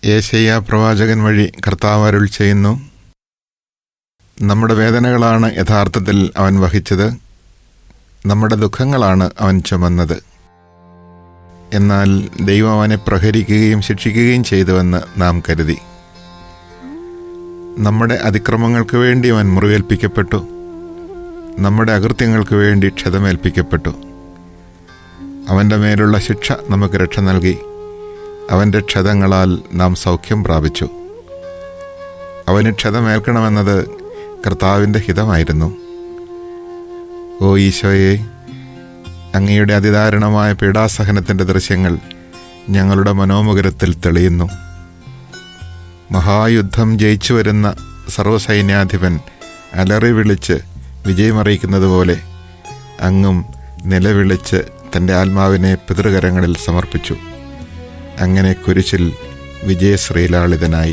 ഏശയ്യ പ്രവാചകൻ വഴി കർത്താവ് അരുൾ ചെയ്യുന്നു നമ്മുടെ വേദനകളാണ് യഥാർത്ഥത്തിൽ അവൻ വഹിച്ചത് നമ്മുടെ ദുഃഖങ്ങളാണ് അവൻ ചുമന്നത് എന്നാൽ ദൈവം അവനെ പ്രഹരിക്കുകയും ശിക്ഷിക്കുകയും ചെയ്തുവെന്ന് നാം കരുതി നമ്മുടെ അതിക്രമങ്ങൾക്ക് വേണ്ടി അവൻ മുറിവേൽപ്പിക്കപ്പെട്ടു നമ്മുടെ അകൃത്യങ്ങൾക്ക് വേണ്ടി ക്ഷതമേൽപ്പിക്കപ്പെട്ടു അവൻ്റെ മേലുള്ള ശിക്ഷ നമുക്ക് രക്ഷ നൽകി അവൻ്റെ ക്ഷതങ്ങളാൽ നാം സൗഖ്യം പ്രാപിച്ചു അവന് ക്ഷതമേൽക്കണമെന്നത് കർത്താവിൻ്റെ ഹിതമായിരുന്നു ഓ ഈശോയെ അങ്ങയുടെ അതിദാരുണമായ പീഡാസഹനത്തിൻ്റെ ദൃശ്യങ്ങൾ ഞങ്ങളുടെ മനോമുഖരത്തിൽ തെളിയുന്നു മഹായുദ്ധം ജയിച്ചു വരുന്ന സർവ്വസൈന്യാധിപൻ അലറി വിളിച്ച് വിജയമറിയിക്കുന്നത് പോലെ അങ്ങും നിലവിളിച്ച് തൻ്റെ ആത്മാവിനെ പിതൃകരങ്ങളിൽ സമർപ്പിച്ചു അങ്ങനെ കുരിശിൽ വിജയശ്രീലാളിതനായി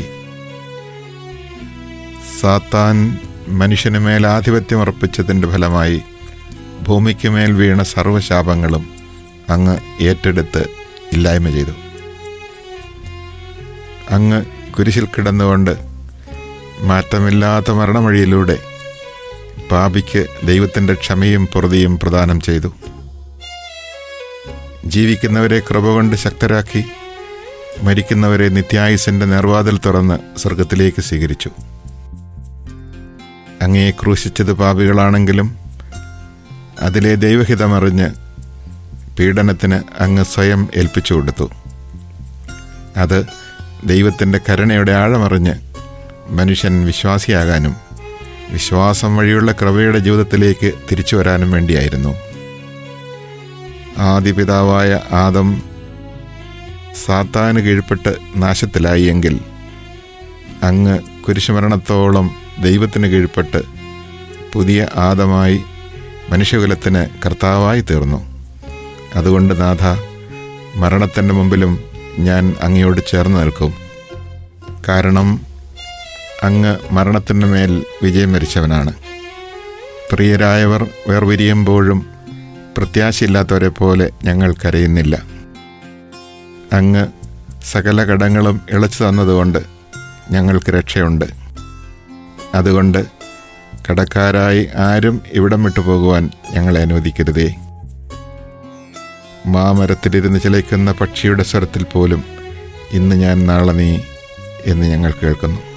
സാത്താൻ മനുഷ്യന് മേൽ ആധിപത്യം ഉറപ്പിച്ചതിൻ്റെ ഫലമായി ഭൂമിക്ക് മേൽ വീണ സർവ്വശാപങ്ങളും അങ്ങ് ഏറ്റെടുത്ത് ഇല്ലായ്മ ചെയ്തു അങ്ങ് കുരിശിൽ കിടന്നുകൊണ്ട് മാറ്റമില്ലാത്ത മരണവഴിയിലൂടെ പാപിക്ക് ദൈവത്തിൻ്റെ ക്ഷമയും പൊറുതിയും പ്രദാനം ചെയ്തു ജീവിക്കുന്നവരെ കൃപ കൊണ്ട് ശക്തരാക്കി മരിക്കുന്നവരെ നിത്യായുസിൻ്റെ നിർവാതിൽ തുറന്ന് സ്വർഗത്തിലേക്ക് സ്വീകരിച്ചു അങ്ങയെ ക്രൂശിച്ചത് പാപികളാണെങ്കിലും അതിലെ ദൈവഹിതമറിഞ്ഞ് പീഡനത്തിന് അങ്ങ് സ്വയം ഏൽപ്പിച്ചു കൊടുത്തു അത് ദൈവത്തിൻ്റെ കരുണയുടെ ആഴമറിഞ്ഞ് മനുഷ്യൻ വിശ്വാസിയാകാനും വിശ്വാസം വഴിയുള്ള കൃപയുടെ ജീവിതത്തിലേക്ക് തിരിച്ചു വരാനും വേണ്ടിയായിരുന്നു ആദിപിതാവായ ആദം സാത്താന് കീഴ്പ്പെട്ട് നാശത്തിലായി എങ്കിൽ അങ്ങ് കുരിശുമരണത്തോളം ദൈവത്തിന് കീഴ്പ്പെട്ട് പുതിയ ആദമായി മനുഷ്യകുലത്തിന് കർത്താവായി തീർന്നു അതുകൊണ്ട് നാഥ മരണത്തിൻ്റെ മുമ്പിലും ഞാൻ അങ്ങയോട് ചേർന്ന് നിൽക്കും കാരണം അങ്ങ് മരണത്തിൻ്റെ മേൽ വിജയം വരിച്ചവനാണ് പ്രിയരായവർ വേർപിരിയുമ്പോഴും പ്രത്യാശയില്ലാത്തവരെ പോലെ ഞങ്ങൾ കരയുന്നില്ല അങ്ങ് സകല കടങ്ങളും ഇളച്ചു തന്നതുകൊണ്ട് ഞങ്ങൾക്ക് രക്ഷയുണ്ട് അതുകൊണ്ട് കടക്കാരായി ആരും ഇവിടം വിട്ടു പോകുവാൻ ഞങ്ങളെ അനുവദിക്കരുതേ മാമരത്തിലിരുന്ന് ചിലയ്ക്കുന്ന പക്ഷിയുടെ സ്വരത്തിൽ പോലും ഇന്ന് ഞാൻ നാളെ നീ എന്ന് ഞങ്ങൾ കേൾക്കുന്നു